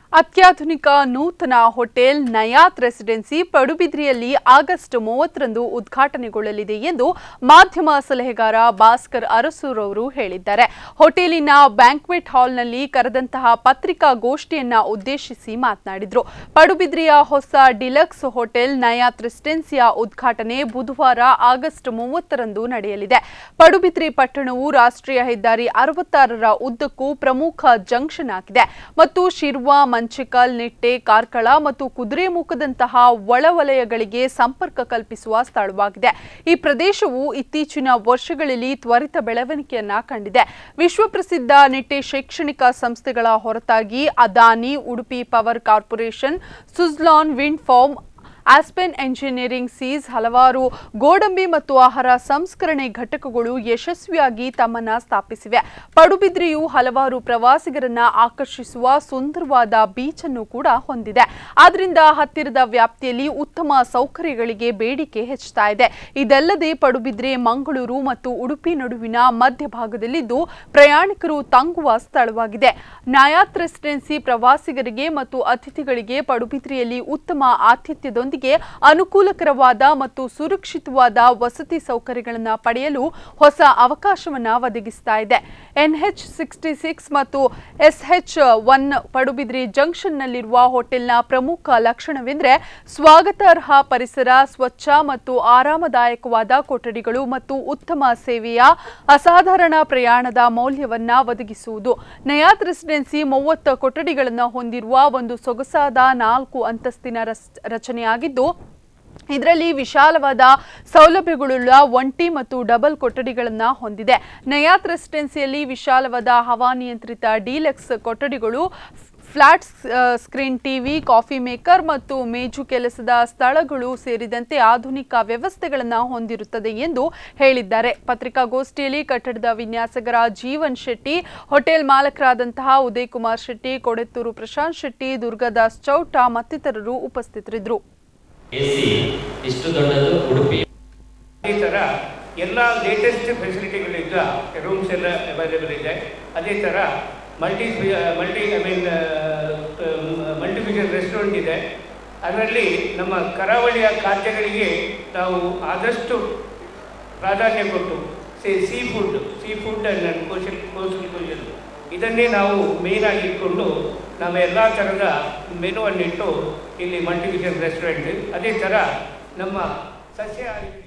ಅತ್ಯಾಧುನಿಕ ನೂತನ ಹೋಟೆಲ್ ನಯಾತ್ ರೆಸಿಡೆನ್ಸಿ ಪಡುಬಿದ್ರಿಯಲ್ಲಿ ಆಗಸ್ಟ್ ಮೂವತ್ತರಂದು ಉದ್ಘಾಟನೆಗೊಳ್ಳಲಿದೆ ಎಂದು ಮಾಧ್ಯಮ ಸಲಹೆಗಾರ ಭಾಸ್ಕರ್ ಅರಸೂರ್ ಅವರು ಹೇಳಿದ್ದಾರೆ ಹೋಟೆಲಿನ ಬ್ಯಾಂಕ್ವೆಟ್ ಹಾಲ್ನಲ್ಲಿ ಕರೆದಂತಹ ಪತ್ರಿಕಾಗೋಷ್ಠಿಯನ್ನ ಉದ್ದೇಶಿಸಿ ಮಾತನಾಡಿದರು ಪಡುಬಿದ್ರಿಯ ಹೊಸ ಡಿಲಕ್ಸ್ ಹೋಟೆಲ್ ನಯಾತ್ ರೆಸಿಡೆನ್ಸಿಯ ಉದ್ಘಾಟನೆ ಬುಧವಾರ ಆಗಸ್ಟ್ ಮೂವತ್ತರಂದು ನಡೆಯಲಿದೆ ಪಡುಬಿದ್ರಿ ಪಟ್ಟಣವು ರಾಷ್ಟ್ರೀಯ ಹೆದ್ದಾರಿ ಅರವತ್ತಾರರ ಉದ್ದಕ್ಕೂ ಪ್ರಮುಖ ಜಂಕ್ಷನ್ ಆಗಿದೆ ಮತ್ತು ಶಿರ್ವಾ ಮಂಚಿಕಲ್ ನಿಟ್ಟೆ ಕಾರ್ಕಳ ಮತ್ತು ಕುದುರೆಮುಖದಂತಹ ಒಳವಲಯಗಳಿಗೆ ಸಂಪರ್ಕ ಕಲ್ಪಿಸುವ ಸ್ಥಳವಾಗಿದೆ ಈ ಪ್ರದೇಶವು ಇತ್ತೀಚಿನ ವರ್ಷಗಳಲ್ಲಿ ತ್ವರಿತ ಬೆಳವಣಿಗೆಯನ್ನ ಕಂಡಿದೆ ವಿಶ್ವಪ್ರಸಿದ್ಧ ನಿಟ್ಟೆ ಶೈಕ್ಷಣಿಕ ಸಂಸ್ಥೆಗಳ ಹೊರತಾಗಿ Adani Udupi power corporation Suzlon wind farm Aspen engineering ಸೀಸ್ ಹಲವಾರು ಗೋಡಂಬಿ ಮತ್ತು ಆಹಾರ ಸಂಸ್ಕರಣೆ ಘಟಕಗಳು ಯಶಸ್ವಿಯಾಗಿ ತಮ್ಮನ್ನ ಸ್ಥಾಪಿಸಿವೆ ಪಡುಬಿದ್ರಿಯು ಹಲವಾರು ಪ್ರವಾಸಿಗರನ್ನ ಆಕರ್ಷಿಸುವ ಸುಂದರವಾದ ಬೀಚ್ ಅನ್ನು ಕೂಡ ಹೊಂದಿದೆ ಆದ್ರಿಂದ ಹತ್ತಿರದ ವ್ಯಾಪ್ತಿಯಲ್ಲಿ ಉತ್ತಮ ಸೌಕರ್ಯಗಳಿಗೆ ಬೇಡಿಕೆ ಹೆಚ್ಚುತ್ತಾ ಇದೆ ಇದಲ್ಲದೆ ಪಡುಬಿದ್ರೆ ಮಂಗಳೂರು ಮತ್ತು ಉಡುಪಿ ನಡುವಿನ ಮಧ್ಯಭಾಗದಲ್ಲಿದ್ದು ಪ್ರಯಾಣಿಕರು ತಂಗುವ ಸ್ಥಳವಾಗಿದೆ ನಯಾತ್ ರೆಸಿಡೆನ್ಸಿ ಪ್ರವಾಸಿಗರಿಗೆ ಮತ್ತು ಅತಿಥಿಗಳಿಗೆ ಪಡುಬಿದ್ರಿಯಲ್ಲಿ ಉತ್ತಮ ಆತಿಥ್ಯದೊಂದಿಗೆ ಅನುಕೂಲಕರವಾದ ಮತ್ತು ಸುರಕ್ಷಿತವಾದ ವಸತಿ ಸೌಕರ್ಯಗಳನ್ನು ಪಡೆಯಲು ಹೊಸ ಅವಕಾಶವನ್ನ ಒದಗಿಸ್ತಾ ಇದೆ ಎನ್ಎಚ್ ಸಿಕ್ಸ್ಟಿ ಸಿಕ್ಸ್ ಮತ್ತು ಎಸ್ಎಚ್ ಒನ್ ಪಡುಬಿದ್ರಿ ಜಂಕ್ಷನ್ನಲ್ಲಿರುವ ಹೋಟೆಲ್ನ ಪ್ರಮುಖ ಲಕ್ಷಣವೆಂದರೆ ಸ್ವಾಗತಾರ್ಹ ಪರಿಸರ ಸ್ವಚ್ಛ ಮತ್ತು ಆರಾಮದಾಯಕವಾದ ಕೊಠಡಿಗಳು ಮತ್ತು ಉತ್ತಮ ಸೇವೆಯ ಅಸಾಧಾರಣ ಪ್ರಯಾಣದ ಮೌಲ್ಯವನ್ನ ಒದಗಿಸುವುದು ನಯಾತ್ ರೆಸಿಡೆನ್ಸಿ ಮೂವತ್ತು ಕೊಠಡಿಗಳನ್ನು ಹೊಂದಿರುವ ಒಂದು ಸೊಗಸಾದ ನಾಲ್ಕು ಅಂತಸ್ತಿನ ರಸ್- ರಚನೆಯಾಗಿದ್ದು ಇದರಲ್ಲಿ ವಿಶಾಲವಾದ ಸೌಲಭ್ಯಗಳುಳ್ಳ ಒಂಟಿ ಮತ್ತು ಡಬಲ್ ಕೊಠಡಿಗಳನ್ನು ಹೊಂದಿದೆ ನಯಾತ್ ರೆಸಿಡೆನ್ಸಿಯಲ್ಲಿ ವಿಶಾಲವಾದ ಹವಾನಿಯಂತ್ರಿತ ಡೀಲಕ್ಸ್ ಕೊಠಡಿಗಳು flat screen TV coffee maker ಮತ್ತು ಮೇಜು ಕೆಲಸದ ಸ್ಥಳಗಳು ಸೇರಿದಂತೆ ಆಧುನಿಕ ವ್ಯವಸ್ಥೆಗಳನ್ನು ಹೊಂದಿರುತ್ತದೆ ಎಂದು ಹೇಳಿದ್ದಾರೆ ಪತ್ರಿಕಾಗೋಷ್ಠಿಯಲ್ಲಿ ಕಟ್ಟಡದ ವಿನ್ಯಾಸಕರ ಜೀವನ್ ಶೆಟ್ಟಿ ಹೋಟೆಲ್ ಮಾಲಕರಾದಂತಹ ಉದಯ್ ಕುಮಾರ್ ಶೆಟ್ಟಿ ಕೊಡೆತ್ತೂರು ಪ್ರಶಾಂತ್ ಶೆಟ್ಟಿ ದುರ್ಗಾದಾಸ್ ಚೌಟ ಮತ್ತಿತರರು ಉಪಸ್ಥಿತರಿದ್ದರು ಎ ಸಿ ಇಷ್ಟು ದೊಡ್ಡದು ಉಡುಪಿ ಈ ಥರ ಎಲ್ಲ ಲೇಟೆಸ್ಟ್ ಫೆಸಿಲಿಟಿಗಳಿಂದ ರೂಮ್ಸ್ ಎಲ್ಲ ಅವೈಲೇಬಲ್ ಇದೆ ಅದೇ ಥರ multi multi I mean multicuisine restaurant ಇದೆ ಅದರಲ್ಲಿ ನಮ್ಮ ಕರಾವಳಿಯ ಖಾದ್ಯಗಳಿಗೆ ನಾವು ಆದಷ್ಟು ಪ್ರಾಧಾನ್ಯ ಕೊಟ್ಟು sea seafood seafood and coastal coastal cuisine ಇದನ್ನೇ ನಾವು ಮೇಯ್ನಾಗಿ ಇಟ್ಕೊಂಡು ನಮ್ಮ ಎಲ್ಲ ಥರದ ಮೆನುವನ್ನಿಟ್ಟು ಇಲ್ಲಿ ಮಲ್ಟಿಫಿಷನ್ ರೆಸ್ಟೋರೆಂಟ್ ಅದೇ ಥರ ನಮ್ಮ ಸಸ್ಯಾಹಾರಿ